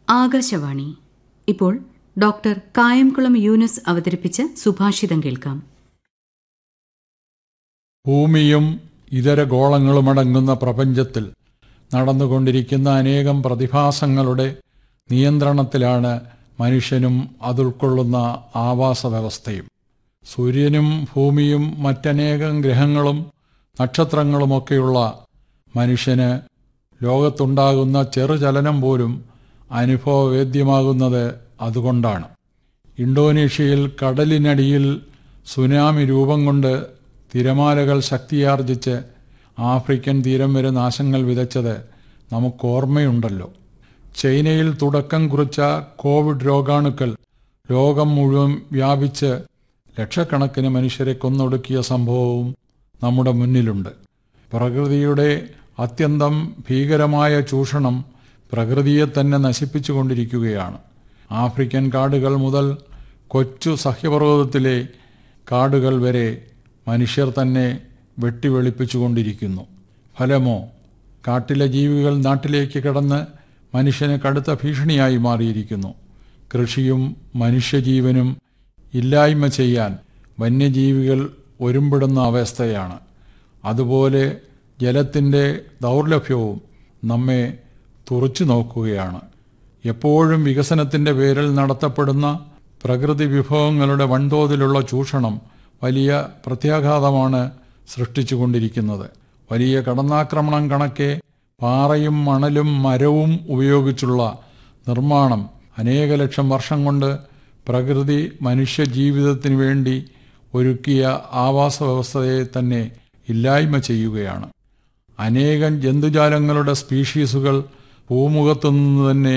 ആകാശവാണി ഇപ്പോൾ ഡോക്ടർ കായംകുളം യൂനുസ് അവതരിപ്പിച്ച സുഭാഷിതം കേൾക്കാം ഭൂമിയും ഇതര ഗോളങ്ങളുമടങ്ങുന്ന പ്രപഞ്ചത്തിൽ നടന്നുകൊണ്ടിരിക്കുന്ന അനേകം പ്രതിഭാസങ്ങളുടെ നിയന്ത്രണത്തിലാണ് മനുഷ്യനും അതുൾക്കൊള്ളുന്ന ആവാസ വ്യവസ്ഥയും സൂര്യനും ഭൂമിയും മറ്റനേകം ഗ്രഹങ്ങളും നക്ഷത്രങ്ങളുമൊക്കെയുള്ള മനുഷ്യന് ലോകത്തുണ്ടാകുന്ന ചെറുചലനം പോലും അനുഭവവേദ്യമാകുന്നത് അതുകൊണ്ടാണ് ഇന്തോനേഷ്യയിൽ കടലിനടിയിൽ സുനാമി രൂപം കൊണ്ട് തിരമാലകൾ ശക്തിയാർജിച്ച് ആഫ്രിക്കൻ തീരം വരെ നാശങ്ങൾ വിതച്ചത് നമുക്കോർമ്മയുണ്ടല്ലോ ചൈനയിൽ തുടക്കം കുറിച്ച കോവിഡ് രോഗാണുക്കൾ ലോകം മുഴുവൻ വ്യാപിച്ച് ലക്ഷക്കണക്കിന് മനുഷ്യരെ കൊന്നൊടുക്കിയ സംഭവവും നമ്മുടെ മുന്നിലുണ്ട് പ്രകൃതിയുടെ അത്യന്തം ഭീകരമായ ചൂഷണം പ്രകൃതിയെ തന്നെ നശിപ്പിച്ചുകൊണ്ടിരിക്കുകയാണ് ആഫ്രിക്കൻ കാടുകൾ മുതൽ കൊച്ചു സഹ്യപർവ്വതത്തിലെ കാടുകൾ വരെ മനുഷ്യർ തന്നെ വെട്ടിവെളിപ്പിച്ചുകൊണ്ടിരിക്കുന്നു ഫലമോ കാട്ടിലെ ജീവികൾ നാട്ടിലേക്ക് കടന്ന് മനുഷ്യന് കടുത്ത ഭീഷണിയായി മാറിയിരിക്കുന്നു കൃഷിയും മനുഷ്യജീവനും ഇല്ലായ്മ ചെയ്യാൻ വന്യജീവികൾ ഒരുമ്പിടുന്ന അവസ്ഥയാണ് അതുപോലെ ജലത്തിൻ്റെ ദൗർലഭ്യവും നമ്മെ തുറച്ചു നോക്കുകയാണ് എപ്പോഴും വികസനത്തിൻ്റെ പേരിൽ നടത്തപ്പെടുന്ന പ്രകൃതി വിഭവങ്ങളുടെ വൻതോതിലുള്ള ചൂഷണം വലിയ പ്രത്യാഘാതമാണ് സൃഷ്ടിച്ചുകൊണ്ടിരിക്കുന്നത് വലിയ കടന്നാക്രമണം കണക്കെ പാറയും മണലും മരവും ഉപയോഗിച്ചുള്ള നിർമ്മാണം അനേക ലക്ഷം വർഷം കൊണ്ട് പ്രകൃതി മനുഷ്യ ജീവിതത്തിന് വേണ്ടി ഒരുക്കിയ ആവാസ വ്യവസ്ഥയെ തന്നെ ഇല്ലായ്മ ചെയ്യുകയാണ് അനേകം ജന്തുജാലങ്ങളുടെ സ്പീഷീസുകൾ ഭൂമുഖത്തു നിന്ന് തന്നെ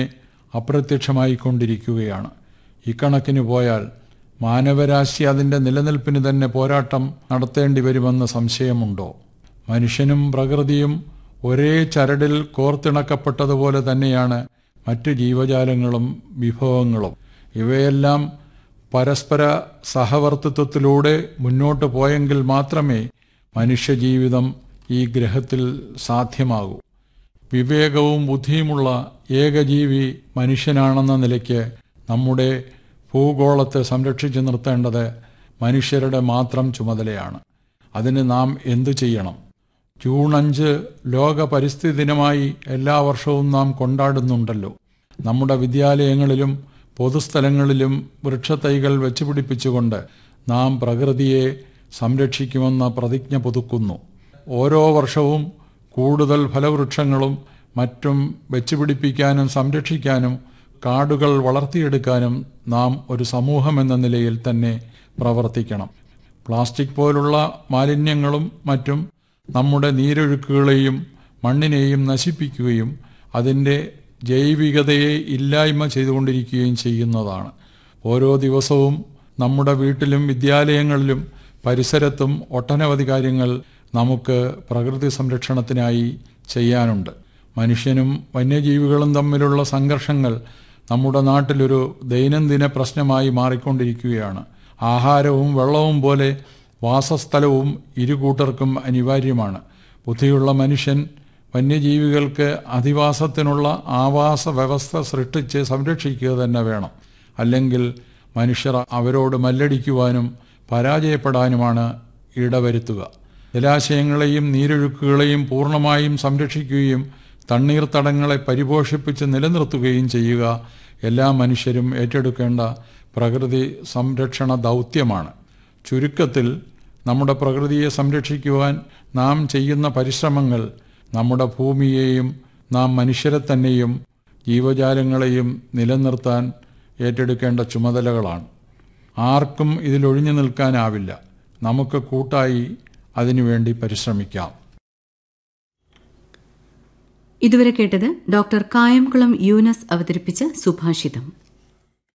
അപ്രത്യക്ഷമായിക്കൊണ്ടിരിക്കുകയാണ് ഇക്കണക്കിന് പോയാൽ മാനവരാശി അതിൻ്റെ നിലനിൽപ്പിന് തന്നെ പോരാട്ടം നടത്തേണ്ടി വരുമെന്ന് സംശയമുണ്ടോ മനുഷ്യനും പ്രകൃതിയും ഒരേ ചരടിൽ കോർത്തിണക്കപ്പെട്ടതുപോലെ തന്നെയാണ് മറ്റു ജീവജാലങ്ങളും വിഭവങ്ങളും ഇവയെല്ലാം പരസ്പര സഹവർത്തിത്വത്തിലൂടെ മുന്നോട്ട് പോയെങ്കിൽ മാത്രമേ മനുഷ്യജീവിതം ഈ ഗ്രഹത്തിൽ സാധ്യമാകൂ വിവേകവും ബുദ്ധിയുമുള്ള ഏകജീവി മനുഷ്യനാണെന്ന നിലയ്ക്ക് നമ്മുടെ ഭൂഗോളത്തെ സംരക്ഷിച്ചു നിർത്തേണ്ടത് മനുഷ്യരുടെ മാത്രം ചുമതലയാണ് അതിന് നാം എന്തു ചെയ്യണം ജൂൺ അഞ്ച് ലോക പരിസ്ഥിതി ദിനമായി എല്ലാ വർഷവും നാം കൊണ്ടാടുന്നുണ്ടല്ലോ നമ്മുടെ വിദ്യാലയങ്ങളിലും പൊതുസ്ഥലങ്ങളിലും വൃക്ഷത്തൈകൾ വെച്ചുപിടിപ്പിച്ചുകൊണ്ട് നാം പ്രകൃതിയെ സംരക്ഷിക്കുമെന്ന പ്രതിജ്ഞ പുതുക്കുന്നു ഓരോ വർഷവും കൂടുതൽ ഫലവൃക്ഷങ്ങളും മറ്റും വെച്ചുപിടിപ്പിക്കാനും സംരക്ഷിക്കാനും കാടുകൾ വളർത്തിയെടുക്കാനും നാം ഒരു സമൂഹമെന്ന നിലയിൽ തന്നെ പ്രവർത്തിക്കണം പ്ലാസ്റ്റിക് പോലുള്ള മാലിന്യങ്ങളും മറ്റും നമ്മുടെ നീരൊഴുക്കുകളെയും മണ്ണിനെയും നശിപ്പിക്കുകയും അതിൻ്റെ ജൈവികതയെ ഇല്ലായ്മ ചെയ്തുകൊണ്ടിരിക്കുകയും ചെയ്യുന്നതാണ് ഓരോ ദിവസവും നമ്മുടെ വീട്ടിലും വിദ്യാലയങ്ങളിലും പരിസരത്തും ഒട്ടനവധി കാര്യങ്ങൾ നമുക്ക് പ്രകൃതി സംരക്ഷണത്തിനായി ചെയ്യാനുണ്ട് മനുഷ്യനും വന്യജീവികളും തമ്മിലുള്ള സംഘർഷങ്ങൾ നമ്മുടെ നാട്ടിലൊരു ദൈനംദിന പ്രശ്നമായി മാറിക്കൊണ്ടിരിക്കുകയാണ് ആഹാരവും വെള്ളവും പോലെ വാസസ്ഥലവും ഇരുകൂട്ടർക്കും അനിവാര്യമാണ് ബുദ്ധിയുള്ള മനുഷ്യൻ വന്യജീവികൾക്ക് അധിവാസത്തിനുള്ള ആവാസ വ്യവസ്ഥ സൃഷ്ടിച്ച് സംരക്ഷിക്കുക തന്നെ വേണം അല്ലെങ്കിൽ മനുഷ്യർ അവരോട് മല്ലടിക്കുവാനും പരാജയപ്പെടാനുമാണ് ഇടവരുത്തുക ജലാശയങ്ങളെയും നീരൊഴുക്കുകളെയും പൂർണ്ണമായും സംരക്ഷിക്കുകയും തണ്ണീർത്തടങ്ങളെ പരിപോഷിപ്പിച്ച് നിലനിർത്തുകയും ചെയ്യുക എല്ലാ മനുഷ്യരും ഏറ്റെടുക്കേണ്ട പ്രകൃതി സംരക്ഷണ ദൗത്യമാണ് ചുരുക്കത്തിൽ നമ്മുടെ പ്രകൃതിയെ സംരക്ഷിക്കുവാൻ നാം ചെയ്യുന്ന പരിശ്രമങ്ങൾ നമ്മുടെ ഭൂമിയെയും നാം മനുഷ്യരെ തന്നെയും ജീവജാലങ്ങളെയും നിലനിർത്താൻ ഏറ്റെടുക്കേണ്ട ചുമതലകളാണ് ആർക്കും ഇതിലൊഴിഞ്ഞു നിൽക്കാനാവില്ല നമുക്ക് കൂട്ടായി അതിനുവേണ്ടി പരിശ്രമിക്കാം ഇതുവരെ കേട്ടത് ഡോക്ടർ കായംകുളം യൂനസ് അവതരിപ്പിച്ച സുഭാഷിതം